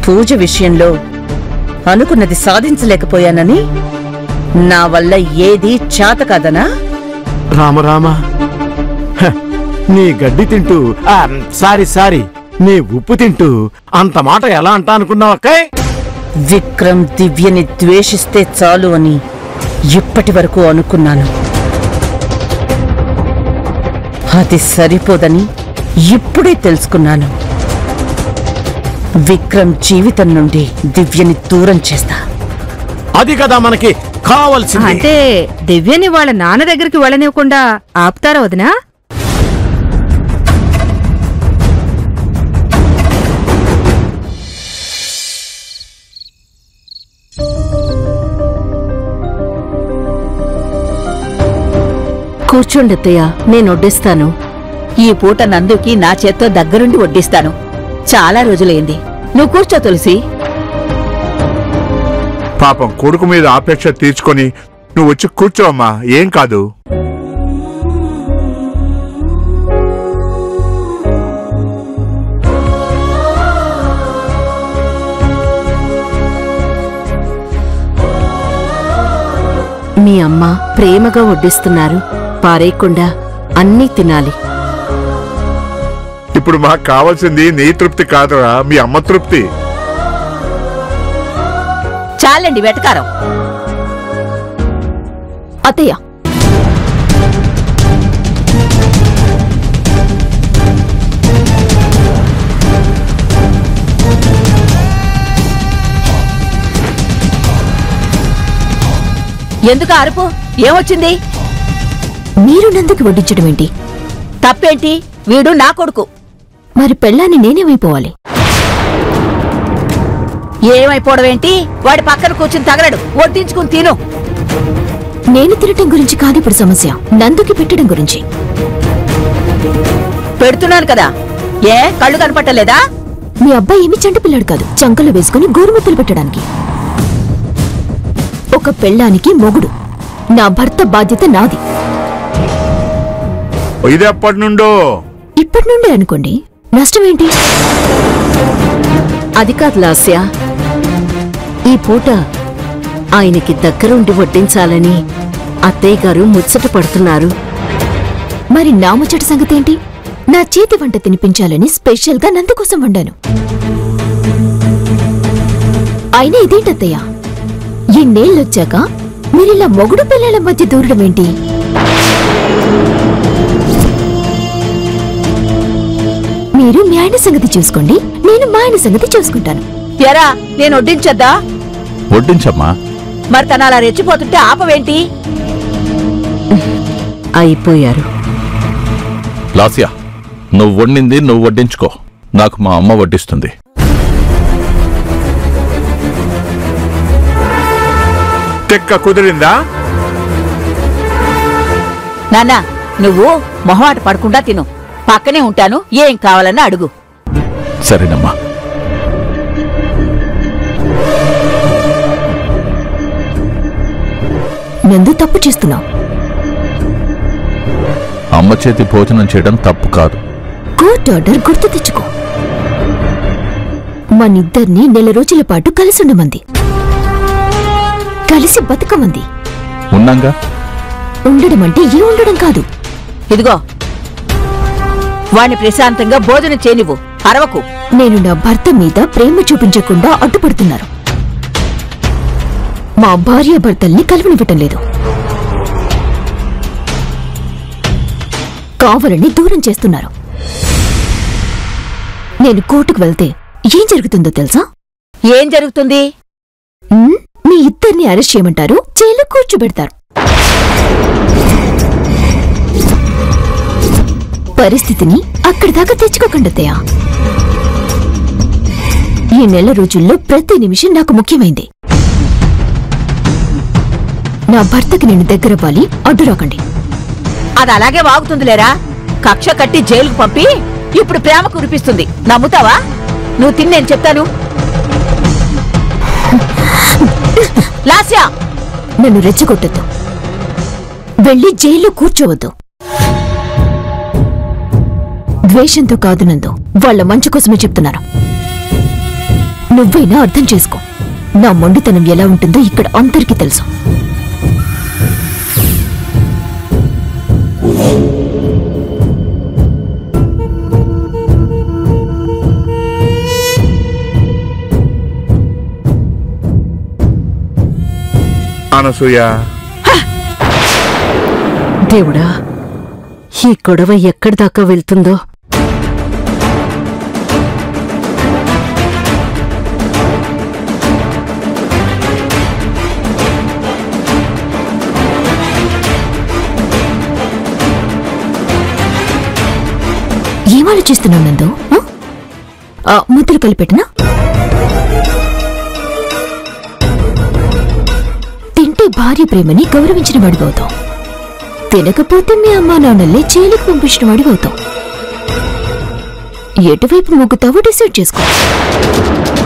పూజ విషయంలో అనుకున్నది సాధించలేకపోయానని నా వల్ల ఏదీ చేత కాదనా రామరామ హ, నీ గడ్డి తింటూ ఆ, సారీ సారీ నీ ఉప్పు తింటూ అంత మాట ఎలా అంటా అనుకున్నావక్కాయ్ విక్రమ్ దివ్యని ద్వేషిస్తే చాలు అని ఇప్పటి వరకు అనుకున్నాను అది సరిపోదని ఇప్పుడే తెలుసుకున్నాను విక్రమ్ జీవితం నుండి దివ్యని దూరం చేస్తా అది కదా మనకి కావలసింది అంటే దివ్యని వాళ్ళ నాన్న దగ్గరికి వెళ్ళనివ్వకుండా ఆపుతారా వదినా కూర్చోండి అత్తయ్య నేను వడ్డిస్తాను ఈ పూట నందుకి నా చేత్తో దగ్గరుండి వడ్డిస్తాను చాలా రోజులైంది నువ్వు కూర్చో తులసి పాపం కొడుకు మీద ఆపేక్ష తీర్చుకొని నువ్వు వచ్చి కూర్చోమ్మా ఏం కాదు మీ అమ్మ ప్రేమగా వడ్డిస్తున్నారు పారేయకుండా అన్నీ తినాలి ఇప్పుడు మాకు కావాల్సింది నీ తృప్తి కాదురా మీ అమ్మ తృప్తి చాలండి వెటకారం అత్తయ్య ఎందుకు అరుపు ఏమొచ్చింది మీరు నందుకి వడ్డించడం ఏంటి తప్పేంటి వీడు నా కొడుకు మరి పెళ్ళాన్ని నేనేమైపోవాలి ఏమైపోవడమేంటి వాడి పక్కన కూర్చుని తగలడు వడ్డించుకుని తిను నేను తినటం గురించి కాదు ఇప్పుడు సమస్య నందుకి పెట్టడం గురించి పెడుతున్నాను కదా ఏ కళ్ళు కనపట్టలేదా మీ అబ్బాయి ఏమి చంటి పిల్లాడు కాదు చంకలు వేసుకుని గోరుముద్దలు పెట్టడానికి ఒక పెళ్ళానికి మొగుడు నా భర్త బాధ్యత నాది ఇది ఎప్పటి నుండో ఇప్పటి నుండే అనుకోండి నష్టమేంటి అది కాదు లాస్య ఈ పూట ఆయనకి దగ్గరుండి వడ్డించాలని అత్తయ్య గారు ముచ్చట పడుతున్నారు మరి నా ముచ్చట సంగతి ఏంటి నా చేతి వంట తినిపించాలని స్పెషల్ గా నందు కోసం వండాను అయినా ఇదేంటత్తయ్య ఇన్నేళ్ళొచ్చాక మీరిలా మొగుడు పిల్లల మధ్య దూరడం ఏంటి మీరు మీ ఆయన సంగతి చూసుకోండి నేను మా ఆయన సంగతి చూసుకుంటాను ఎరా నేను వడ్డించొద్దా వడ్డించమ్మా మరి తన అలా రెచ్చిపోతుంటే ఆపవేంటి అయిపోయారు లాస్యా నువ్వు వండింది నువ్వు వడ్డించుకో నాకు మా అమ్మ వడ్డిస్తుంది తెక్క కుదిరిందా నాన్న నువ్వు మొహమాట పడకుండా తిను పక్కనే ఉంటాను ఏం కావాలన్నా అడుగు సరేనమ్మా నందు తప్పు చేస్తున్నావు అమ్మ చేతి భోజనం చేయడం తప్పు కాదు కోర్ట్ ఆర్డర్ గుర్తు తెచ్చుకో మనిద్దరిని నెల రోజుల పాటు కలిసి ఉండమంది కలిసి బతకమంది ఉన్నాగా ఉండడం అంటే ఈ ఉండడం కాదు ఇదిగో వాణ్ణి ప్రశాంతంగా భోజనం చేయనివ్వు అరవకు నేను నా భర్త మీద ప్రేమ చూపించకుండా అడ్డుపడుతున్నారు మా భార్య భర్తల్ని కలవనివ్వటం లేదు కావాలని దూరం చేస్తున్నారు నేను కోర్టుకు వెళ్తే ఏం జరుగుతుందో తెలుసా ఏం జరుగుతుంది ఉమ్, మీ ఇద్దరిని అరెస్ట్ చేయమంటారు జైలు కూర్చోబెడతారు పరిస్థితిని అక్కడి దాకా తెచ్చుకోకండి అత్తయ్య ఈ నెల రోజుల్లో ప్రతి నిమిషం నాకు ముఖ్యమైంది నా భర్తకి నేను దగ్గరవ్వాలి అడ్డు రాకండి అది అలాగే వాగుతుందిలేరా కక్ష కట్టి జైలుకు పంపి ఇప్పుడు ప్రేమ కురిపిస్తుంది నమ్ముతావా నువ్వు తిని నేను చెప్తాను లాస్యా నన్ను రెచ్చగొట్టద్దు వెళ్ళి జైల్లో కూర్చోవద్దు ద్వేషంతో కాదు నందు వాళ్ళ మంచి కోసమే చెప్తున్నాను నువ్వైనా అర్థం చేసుకో నా మొండితనం ఎలా ఉంటుందో ఇక్కడ అందరికీ తెలుసు అనసూయ దేవుడా ఈ గొడవ ఎక్కడి దాకా వెళ్తుందో ఏం ఆలోచిస్తున్నావు నందు ఆ? ఆ, ముద్దులు కలిపెట్టినా తింటే భార్య ప్రేమని గౌరవించిన వాడివవుతావు తినకపోతే మీ అమ్మా నాన్నల్ని జైలుకు పంపించిన వాడివవుతావు ఎటువైపు మొగ్గుతావో డిసైడ్ చేసుకో